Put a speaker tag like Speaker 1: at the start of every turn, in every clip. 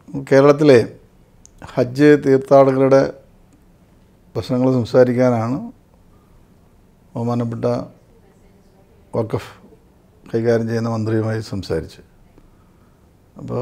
Speaker 1: കേരളത്തിലെ ഹജ്ജ് തീർത്ഥാടകരുടെ പ്രശ്നങ്ങൾ സംസാരിക്കാനാണ് ബഹുമാനപ്പെട്ട വഖഫ് കൈകാര്യം ചെയ്യുന്ന മന്ത്രിയുമായി സംസാരിച്ച് അപ്പോൾ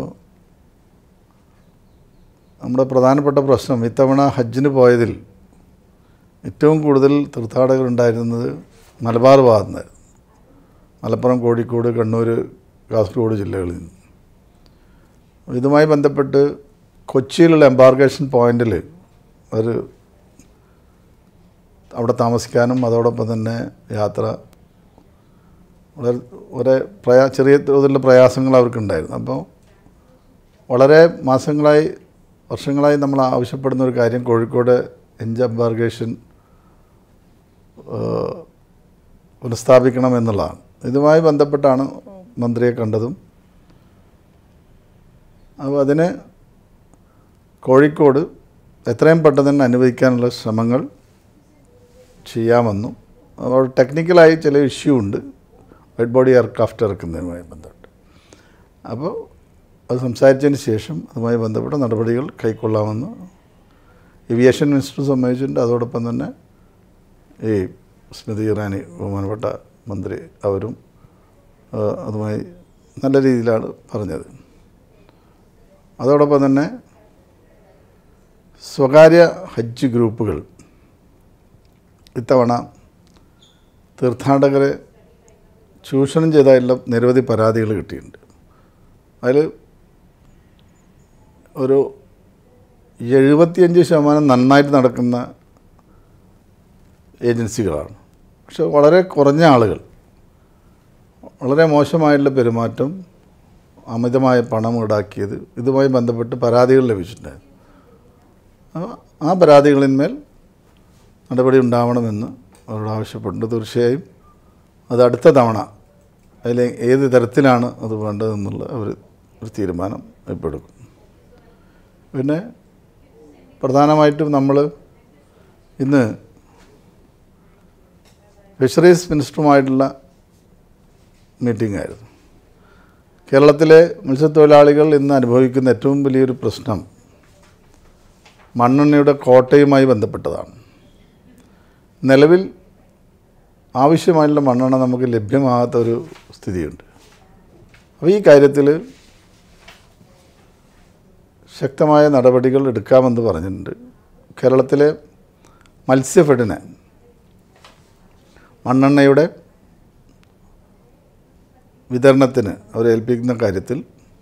Speaker 1: നമ്മുടെ പ്രധാനപ്പെട്ട പ്രശ്നം ഇത്തവണ ഹജ്ജിന് പോയതിൽ ഏറ്റവും കൂടുതൽ തീർത്ഥാടകരുണ്ടായിരുന്നത് മലബാർ ഭാഗത്തു നിന്നായിരുന്നു മലപ്പുറം കോഴിക്കോട് കണ്ണൂർ കാസർഗോഡ് ജില്ലകളിൽ നിന്ന് ഇതുമായി ബന്ധപ്പെട്ട് കൊച്ചിയിലുള്ള എംബാർക്കേഷൻ പോയിന്റിൽ ഒരു അവിടെ താമസിക്കാനും അതോടൊപ്പം തന്നെ യാത്ര വളരെ ഒരേ പ്രയാ ചെറിയ തോതിലുള്ള പ്രയാസങ്ങൾ അവർക്കുണ്ടായിരുന്നു അപ്പോൾ വളരെ മാസങ്ങളായി വർഷങ്ങളായി നമ്മൾ ആവശ്യപ്പെടുന്ന ഒരു കാര്യം കോഴിക്കോട് എഞ്ച് എംബാർക്കേഷൻ പുനഃസ്ഥാപിക്കണം എന്നുള്ളതാണ് ഇതുമായി ബന്ധപ്പെട്ടാണ് മന്ത്രിയെ കണ്ടതും അപ്പോൾ അതിന് കോഴിക്കോട് എത്രയും പെട്ടെന്ന് തന്നെ അനുവദിക്കാനുള്ള ശ്രമങ്ങൾ ചെയ്യാമെന്നും അപ്പോൾ ടെക്നിക്കലായി ചില ഇഷ്യൂ ഉണ്ട് വൈറ്റ് ബോഡി എയർക്രാഫ്റ്റ് ഇറക്കുന്നതുമായി ബന്ധപ്പെട്ട് അപ്പോൾ അത് സംസാരിച്ചതിന് ശേഷം അതുമായി ബന്ധപ്പെട്ട നടപടികൾ കൈക്കൊള്ളാമെന്ന് ഏവിയേഷൻ മിനിസ്റ്റർ സമ്മതിച്ചിട്ടുണ്ട് അതോടൊപ്പം തന്നെ ഈ സ്മൃതി ഇറാനി ബഹുമാനപ്പെട്ട മന്ത്രി അവരും ആ, അതുമായി നല്ല രീതിയിലാണ് പറഞ്ഞത് അതോടൊപ്പം തന്നെ സ്വകാര്യ ഹജ്ജ് ഗ്രൂപ്പുകൾ ഇത്തവണ തീർത്ഥാടകരെ ചൂഷണം ചെയ്തതായുള്ള നിരവധി പരാതികൾ കിട്ടിയിട്ടുണ്ട് അതിൽ ഒരു എഴുപത്തിയഞ്ച് ശതമാനം നന്നായിട്ട് നടക്കുന്ന ഏജൻസികളാണ് പക്ഷെ വളരെ കുറഞ്ഞ ആളുകൾ വളരെ മോശമായിട്ടുള്ള പെരുമാറ്റം അമിതമായ പണം ഈടാക്കിയത് ഇതുമായി ബന്ധപ്പെട്ട് പരാതികൾ ലഭിച്ചിട്ടുണ്ടായിരുന്നു അപ്പോൾ ആ പരാതികളിന്മേൽ നടപടി ഉണ്ടാവണമെന്ന് അവരോട് ആവശ്യപ്പെട്ടിട്ടുണ്ട് തീർച്ചയായും അത് അടുത്ത തവണ അതിൽ ഏത് തരത്തിലാണ് അത് വേണ്ടതെന്നുള്ള അവർ ഒരു തീരുമാനം ഇപ്പോൾ എടുക്കും പിന്നെ പ്രധാനമായിട്ടും നമ്മൾ ഇന്ന് ഫിഷറീസ് മിനിസ്റ്ററുമായിട്ടുള്ള മീറ്റിംഗ് ആയിരുന്നു കേരളത്തിലെ മത്സ്യത്തൊഴിലാളികൾ ഇന്ന് അനുഭവിക്കുന്ന ഏറ്റവും വലിയൊരു പ്രശ്നം മണ്ണെണ്ണയുടെ കോട്ടയുമായി ബന്ധപ്പെട്ടതാണ് നിലവിൽ ആവശ്യമായിട്ടുള്ള മണ്ണെണ്ണ നമുക്ക് ലഭ്യമാകാത്ത ഒരു സ്ഥിതിയുണ്ട് അപ്പോൾ ഈ കാര്യത്തിൽ ശക്തമായ നടപടികൾ എടുക്കാമെന്ന് പറഞ്ഞിട്ടുണ്ട് കേരളത്തിലെ മത്സ്യഫെഡിനെ മണ്ണെണ്ണയുടെ വിതരണത്തിന് അവരെ ഏൽപ്പിക്കുന്ന കാര്യത്തിൽ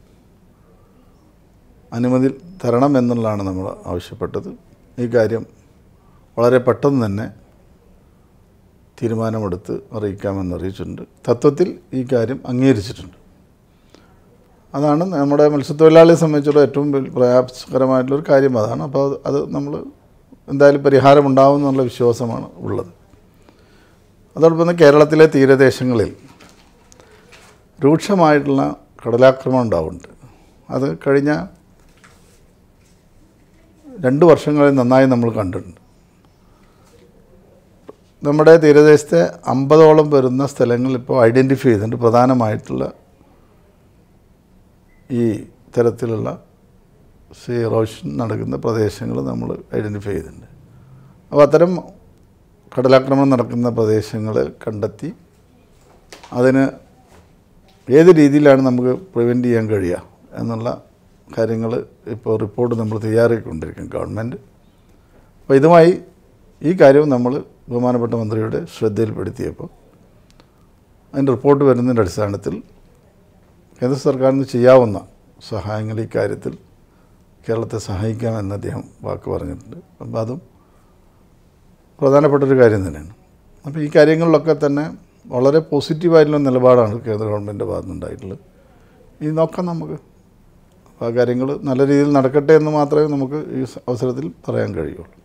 Speaker 1: അനുമതി തരണം എന്നുള്ളതാണ് നമ്മൾ ആവശ്യപ്പെട്ടത് ഈ കാര്യം വളരെ പെട്ടെന്ന് തന്നെ തീരുമാനമെടുത്ത് അറിയിക്കാമെന്ന് അറിയിച്ചിട്ടുണ്ട് തത്വത്തിൽ ഈ കാര്യം അംഗീകരിച്ചിട്ടുണ്ട് അതാണ് നമ്മുടെ മത്സ്യത്തൊഴിലാളിയെ സംബന്ധിച്ചുള്ള ഏറ്റവും വലിയ പ്രയാസകരമായിട്ടുള്ളൊരു കാര്യം അതാണ് അപ്പോൾ അത് അത് നമ്മൾ എന്തായാലും പരിഹാരമുണ്ടാവും എന്നുള്ള വിശ്വാസമാണ് ഉള്ളത് അതോടൊപ്പം തന്നെ കേരളത്തിലെ തീരദേശങ്ങളിൽ രൂക്ഷമായിട്ടുള്ള കടലാക്രമണം ഉണ്ടാവുന്നുണ്ട് അത് കഴിഞ്ഞ രണ്ട് വർഷങ്ങളിൽ നന്നായി നമ്മൾ കണ്ടിട്ടുണ്ട് നമ്മുടെ തീരദേശത്തെ അമ്പതോളം വരുന്ന സ്ഥലങ്ങൾ ഇപ്പോൾ ഐഡൻറ്റിഫൈ ചെയ്തിട്ടുണ്ട് പ്രധാനമായിട്ടുള്ള ഈ തരത്തിലുള്ള സീ റോഷൻ നടക്കുന്ന പ്രദേശങ്ങൾ നമ്മൾ ഐഡൻറ്റിഫൈ ചെയ്തിട്ടുണ്ട് അപ്പോൾ അത്തരം കടലാക്രമണം നടക്കുന്ന പ്രദേശങ്ങൾ കണ്ടെത്തി അതിന് ഏത് രീതിയിലാണ് നമുക്ക് പ്രിവെൻറ്റ് ചെയ്യാൻ കഴിയുക എന്നുള്ള കാര്യങ്ങൾ ഇപ്പോൾ റിപ്പോർട്ട് നമ്മൾ തയ്യാറാക്കിക്കൊണ്ടിരിക്കും ഗവൺമെൻറ് അപ്പോൾ ഇതുമായി ഈ കാര്യവും നമ്മൾ ബഹുമാനപ്പെട്ട മന്ത്രിയുടെ ശ്രദ്ധയിൽപ്പെടുത്തിയപ്പോൾ അതിൻ്റെ റിപ്പോർട്ട് വരുന്നതിൻ്റെ അടിസ്ഥാനത്തിൽ കേന്ദ്ര സർക്കാരിന് ചെയ്യാവുന്ന സഹായങ്ങൾ ഈ കാര്യത്തിൽ കേരളത്തെ സഹായിക്കാമെന്ന് അദ്ദേഹം വാക്ക് പറഞ്ഞിട്ടുണ്ട് അപ്പോൾ അതും പ്രധാനപ്പെട്ടൊരു കാര്യം തന്നെയാണ് അപ്പോൾ ഈ കാര്യങ്ങളിലൊക്കെ തന്നെ വളരെ പോസിറ്റീവായിട്ടുള്ള നിലപാടാണ് കേന്ദ്ര ഗവൺമെൻറ് ഭാഗത്തുനിന്നുണ്ടായിട്ടുള്ളത് ഇനി നോക്കാം നമുക്ക് അപ്പോൾ ആ കാര്യങ്ങൾ നല്ല രീതിയിൽ നടക്കട്ടെ എന്ന് മാത്രമേ നമുക്ക് ഈ അവസരത്തിൽ പറയാൻ കഴിയുള്ളൂ